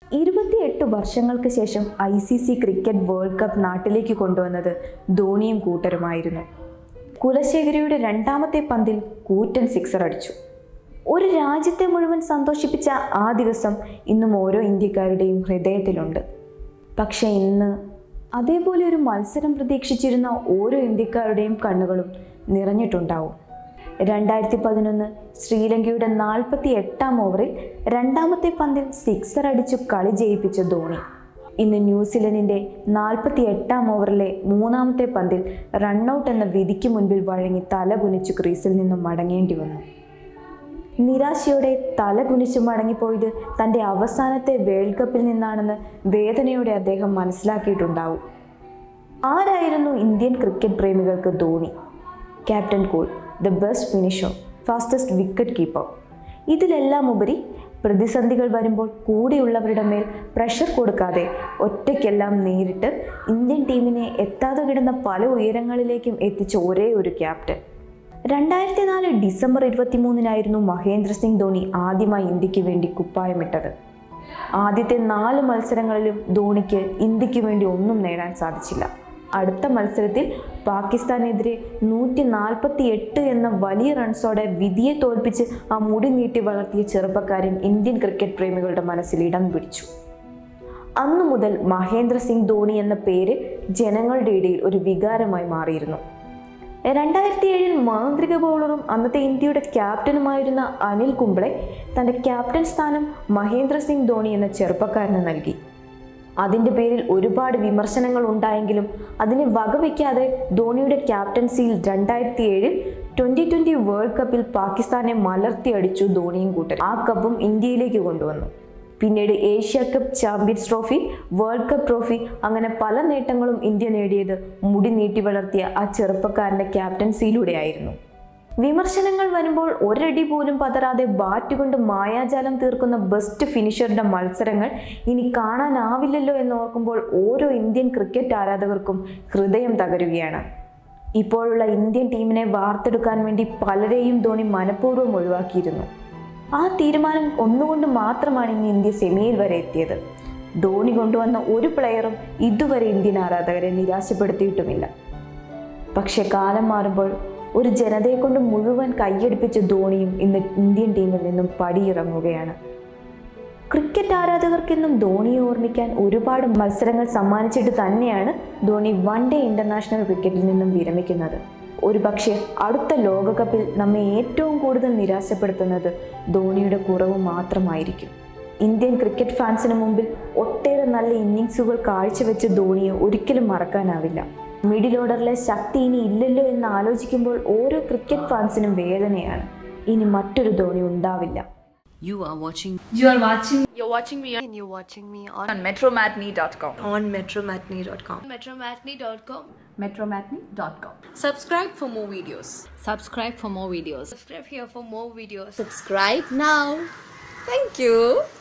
ഇരുപത്തിയെട്ട് വർഷങ്ങൾക്ക് ശേഷം I C C cricket world cup നാട്ടിലേക്ക് കൊണ്ടുവന്നത് ധോണിയും കൂട്ടരുമായിരുന്നു കുലശേഖരയുടെ രണ്ടാമത്തെ പന്തിൽ കൂറ്റൻ സിക്സർ അടിച്ചു ഒരു രാജ്യത്തെ മുഴുവൻ സന്തോഷിപ്പിച്ച ആ ദിവസം ഇന്നും ഓരോ ഇന്ത്യക്കാരുടെയും ഹൃദയത്തിലുണ്ട് പക്ഷേ ഇന്ന് അതേപോലെ ഒരു മത്സരം പ്രതീക്ഷിച്ചിരുന്ന ഓരോ ഇന്ത്യക്കാരുടെയും കണ്ണുകളും നിറഞ്ഞിട്ടുണ്ടാവും രണ്ടായിരത്തി പതിനൊന്ന് ശ്രീലങ്കയുടെ നാൽപ്പത്തി എട്ടാം ഓവറിൽ രണ്ടാമത്തെ പന്തിൽ സിക്സർ അടിച്ചു കളി ജയിപ്പിച്ച ധോണി ഇന്ന് ന്യൂസിലൻഡിൻ്റെ നാൽപ്പത്തി എട്ടാം ഓവറിലെ മൂന്നാമത്തെ പന്തിൽ റണ്ണൌട്ട് എന്ന വിധിക്ക് മുൻപിൽ വഴങ്ങി തല കുനിച്ചു ക്രീസിൽ നിന്നും മടങ്ങേണ്ടി വന്നു നിരാശയോടെ തല കുനിച്ചു മടങ്ങിപ്പോയത് തൻ്റെ അവസാനത്തെ വേൾഡ് കപ്പിൽ നിന്നാണെന്ന് വേദനയോടെ അദ്ദേഹം മനസ്സിലാക്കിയിട്ടുണ്ടാവും ആരായിരുന്നു ഇന്ത്യൻ ക്രിക്കറ്റ് പ്രേമികൾക്ക് Dhoni captain cool the best finisher fastest wicket keeper ഇതിലെല്ലാം ഉപരി പ്രതിസന്ധികൾ വരുമ്പോൾ കൂടെയുള്ളവരുടെ മേൽ പ്രഷർ കൊടുക്കാതെ ഒറ്റയ്ക്കെല്ലാം നേരിട്ട് ഇന്ത്യൻ ടീമിനെ എത്താതെ കിടന്ന പല ഉയരങ്ങളിലേക്കും എത്തിച്ച ഒരേ ഒരു ക്യാപ്റ്റൻ രണ്ടായിരത്തി നാല് ഡിസംബർ ഇരുപത്തിമൂന്നിനായിരുന്നു മഹേന്ദ്ര സിംഗ് ധോണി ആദ്യമായി ഇന്ത്യക്ക് വേണ്ടി കുപ്പായമിട്ടത് ആദ്യത്തെ നാല് മത്സരങ്ങളിലും ധോണിക്ക് ഇന്ത്യക്ക് വേണ്ടി ഒന്നും നേടാൻ സാധിച്ചില്ല അടുത്ത മത്സരത്തിൽ പാകിസ്ഥാനെതിരെ നൂറ്റി നാൽപ്പത്തി എട്ട് എന്ന വലിയ റൺസോടെ വിധിയെ തോൽപ്പിച്ച് ആ മുടി നീട്ടി വളർത്തിയ ചെറുപ്പക്കാരൻ ഇന്ത്യൻ ക്രിക്കറ്റ് പ്രേമികളുടെ മനസ്സിൽ ഇടം പിടിച്ചു അന്നു മുതൽ മഹേന്ദ്ര സിംഗ് ധോണി എന്ന പേര് ജനങ്ങളുടെ ഇടയിൽ ഒരു വികാരമായി മാറിയിരുന്നു രണ്ടായിരത്തി ഏഴിൽ മാന്ത്രിക ബൗളറും അന്നത്തെ ഇന്ത്യയുടെ ക്യാപ്റ്റനുമായിരുന്ന അനിൽ കുംബ്ലെ തൻ്റെ ക്യാപ്റ്റൻ സ്ഥാനം മഹേന്ദ്ര സിംഗ് ധോണി എന്ന ചെറുപ്പക്കാരന് നൽകി അതിൻ്റെ പേരിൽ ഒരുപാട് വിമർശനങ്ങൾ ഉണ്ടായെങ്കിലും അതിനെ വകവയ്ക്കാതെ ധോണിയുടെ ക്യാപ്റ്റൻസിയിൽ രണ്ടായിരത്തി ഏഴിൽ ട്വൻ്റി ട്വൻ്റി വേൾഡ് കപ്പിൽ പാകിസ്ഥാനെ മലർത്തി അടിച്ചു ധോണിയും കൂട്ടരും ആ കപ്പും ഇന്ത്യയിലേക്ക് കൊണ്ടുവന്നു പിന്നീട് Asia cup champions trophy world cup trophy അങ്ങനെ പല നേട്ടങ്ങളും ഇന്ത്യ നേടിയത് മുടി നീട്ടി വളർത്തിയ ആ ചെറുപ്പക്കാരൻ്റെ ക്യാപ്റ്റൻസിയിലൂടെയായിരുന്നു വിമർശനങ്ങൾ വരുമ്പോൾ ഒരടി പോലും പതറാതെ ബാറ്റ് കൊണ്ട് മായാജാലം തീർക്കുന്ന ബെസ്റ്റ് ഫിനിഷറുടെ മത്സരങ്ങൾ ഇനി കാണാനാവില്ലല്ലോ എന്ന് ഓർക്കുമ്പോൾ ഓരോ ഇന്ത്യൻ ക്രിക്കറ്റ് ആരാധകർക്കും ഹൃദയം തകരുകയാണ് ഇപ്പോഴുള്ള ഇന്ത്യൻ ടീമിനെ വാർത്തെടുക്കാൻ വേണ്ടി പലരെയും ധോണി മനഃപൂർവ്വം ഒഴിവാക്കിയിരുന്നു ആ തീരുമാനം ഒന്നുകൊണ്ട് മാത്രമാണ് ഇന്ന് ഇന്ത്യ സെമിയിൽ വരെ എത്തിയത് ധോണി കൊണ്ടുവന്ന ഒരു പ്ലെയറും ഇതുവരെ ഇന്ത്യൻ ആരാധകരെ നിരാശപ്പെടുത്തിയിട്ടുമില്ല പക്ഷെ കാലം മാറുമ്പോൾ ഒരു ജനതയെ കൊണ്ട് മുഴുവൻ കൈയടിപ്പിച്ച ധോണിയും ഇന്ന് ഇന്ത്യൻ ടീമിൽ നിന്നും പടിയിറങ്ങുകയാണ് ക്രിക്കറ്റ് ആരാധകർക്കെന്നും ധോണിയെ ഓർമ്മിക്കാൻ ഒരുപാട് മത്സരങ്ങൾ സമ്മാനിച്ചിട്ട് തന്നെയാണ് ധോണി വൺ ഡേ ഇന്റർനാഷണൽ ക്രിക്കറ്റിൽ നിന്നും വിരമിക്കുന്നത് ഒരു പക്ഷേ അടുത്ത ലോകകപ്പിൽ നമ്മെ ഏറ്റവും കൂടുതൽ നിരാശപ്പെടുത്തുന്നത് ധോണിയുടെ കുറവ് മാത്രമായിരിക്കും ഇന്ത്യൻ ക്രിക്കറ്റ് ഫാൻസിന് മുമ്പിൽ ഒട്ടേറെ നല്ല ഇന്നിങ്സുകൾ കാഴ്ചവെച്ച ധോണിയെ ഒരിക്കലും മറക്കാനാവില്ല മിഡിൽ ഓർഡറിലെ ശക്തി ഇനി ഇല്ലല്ലോ എന്ന് ആലോചിക്കുമ്പോൾ ഓരോ ക്രിക്കറ്റ് ഫാൻസിനും വേദനയാണ് ഇനി മറ്റൊരു ധോണി ഉണ്ടാവില്ല You are watching You are watching You're watching me and you're watching me on, on metromatney.com. on metromatney.com. metromatney.com. Metromatney.com. Subscribe for more videos. subscribe for more videos. Subscribe here for more videos. Subscribe now. Thank you.